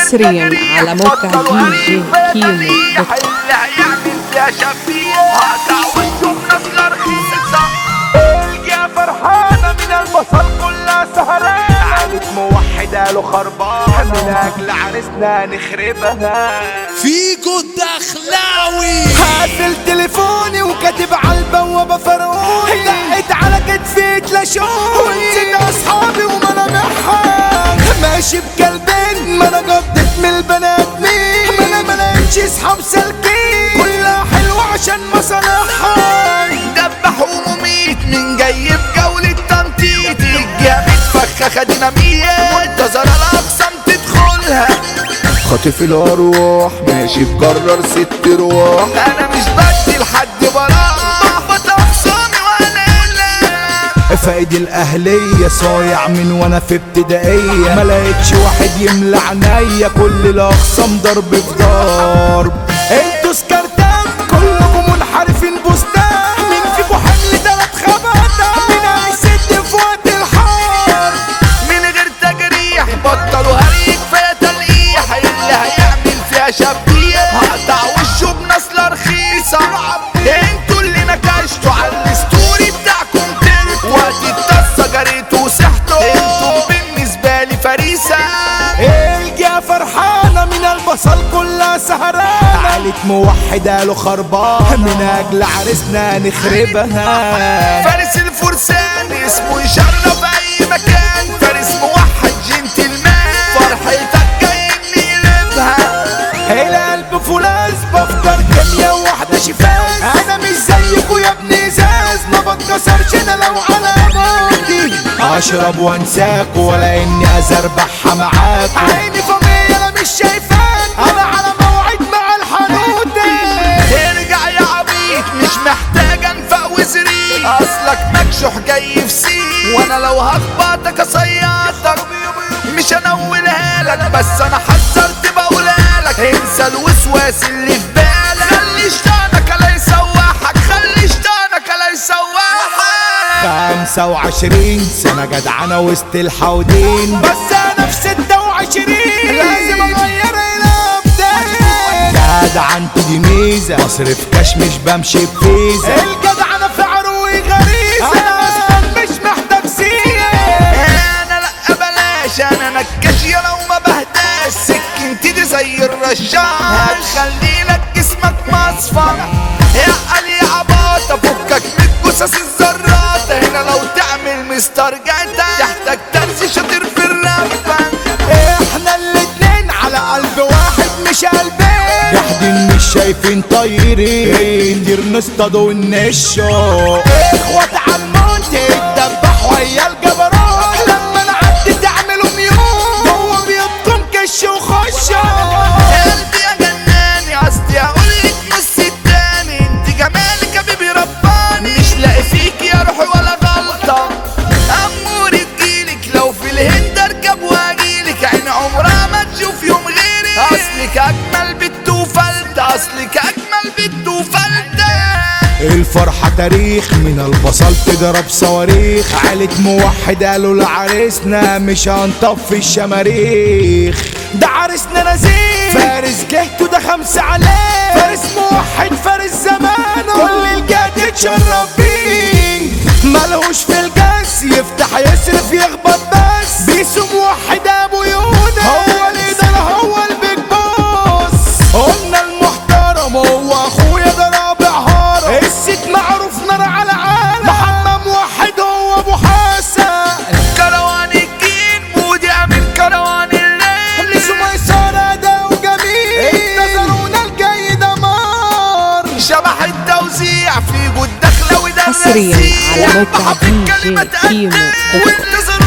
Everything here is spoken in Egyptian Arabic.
حصريا على موقع دي جي كيمو دوت كوم. اللي هيعمل فيها شفيع هقطع وشه بنصلة رخيصة الجا فرحانة من البصل كلها سهرانة عائلة موحدة له خربانة من أجل عريسنا نخربها فيكو الدخلاوي قافل تليفوني وكاتب على البوابة فرعوني دقت على كتفي تلاشوني ونسيت أصحابي وملامحها ماشي بكلبين ما أنا قضيت من البنات مين ما أنا ما لقيتش أصحاب سالكين كلها حلوة عشان مصالحها دبح ومميت من جاي بجولة تنطيط الجامد فخخة دينامية منتظرة الأقسام تدخلها خاطف الأرواح ماشي بكرر ست رواح أنا مش بدي لحد براح بخبط أخصامي وأنا لا فايد الأهلية صايع من وأنا في ابتدائية ما لقيتش واحد يملى عينيا كل الأخصام ضرب في ضرب انتوا سكرتان كلكم منحرفين بوستان مين فيكم حمل تلات خبطة مين هيسد في وقت الحرب من غير تجريح بطلوا هريك فيا تلقيح اللي هيعمل فيها شبيه هقطع وشه بنصلة رخيصة انتوا اللي نكشتوا على الستوري بتاعكم تلتوا وقت الطاسة جريتوا وسحتوا انتوا بالنسبة لي فريسة الجا فرحانة من البصل كلها سهرانة عائلة موحدة له خربانة من أجل عريسنا نخربها فارس الفرسان اسمه يشرف أي مكان فارس موحد جنتلمان فرحتك جاي نقلبها القلب فولاذ بفطر كيميا واحدة شفاز أنا مش زيكوا يا ابن إزاز ما بتكسرش أنا لو على موتي أشرب وأنساكوا ولا إني أزربحها معاكوا عيني فمية أنا مش شايفاك أنا على موعد مع الحنوتة ارجع يا عبيط مش محتاج أنفق وزريق أصلك مكشوح جاي في سيك وأنا لو هخبطك أصيطك مش هنولها لك بس أنا حذرت بقولها لك انسى الوسواس اللي في بالك خلي شيطانك لا يسوحك خلي شيطانك لا يسوحك خمسة وعشرين سنة جدعانة وسط الحودين بس أنا في ستة وعشرين لازم أغير الأبدان جدع انت دي ميزة أصرف كاش مش بمشي بفيزا الجدعنة في عروي غريزة أنا أصلا مش محتاج سيرة أنا لأ بلاش أنا نكاش يا لو ما بهداش سكنتي دي زي الرشاش هتخلي لك جسمك مصفى يا قال يا عباطة فكك من جثث الذرات هنا لو تعمل مستر جاتا تحتاج ترزي شاطر في الرمبة احنا الاتنين على قلب واحد مش قلبين قاعدين مش شايفين طايرين كتير نصطادوا ونشوا اخوات عالموت اتدبح ويا الجبروت لما نعدي تعملوا ميول هو بيضكم كش وخشوا قلبي يا جناني قصدي اقولك نص التاني انت جمالك يا بيبي رباني مش لاقي فيك يا روحي ولا غلطة اموري تجيلك لو في الهند اركب واجيلك عين عمرها ما تشوف يوم غيري اصلك اجمل بنت وفلتة اصلك اجمل بنت وفلتة الفرحة تاريخ من البصل تضرب صواريخ عائلة موحد قالوا لعريسنا مش هنطفي الشماريخ ده عريسنا نزيه فارس جهته ده خمسة عليه فارس موحد فارس زمانه كل الجهد يتشرف بيه ملهوش في الجس يفتح يصرف يخبط بس بيسو موحد ابو يونس هو الليدر هو البيج بوس قلنا المحترم هو اخويا ده رابع هرم الست معروف نار على عالم محمد موحد هو ابو حسن كروان الجين مودي امين كروان الليل لسه ميسرة ده وجميل انتظرونا الجاي دمار شبح التوزيع في جود دخلة وده حصرياً على الرسيع. موقع بحب دي جي الكلمة كيمو تقدم دوت كوم. وانتظروا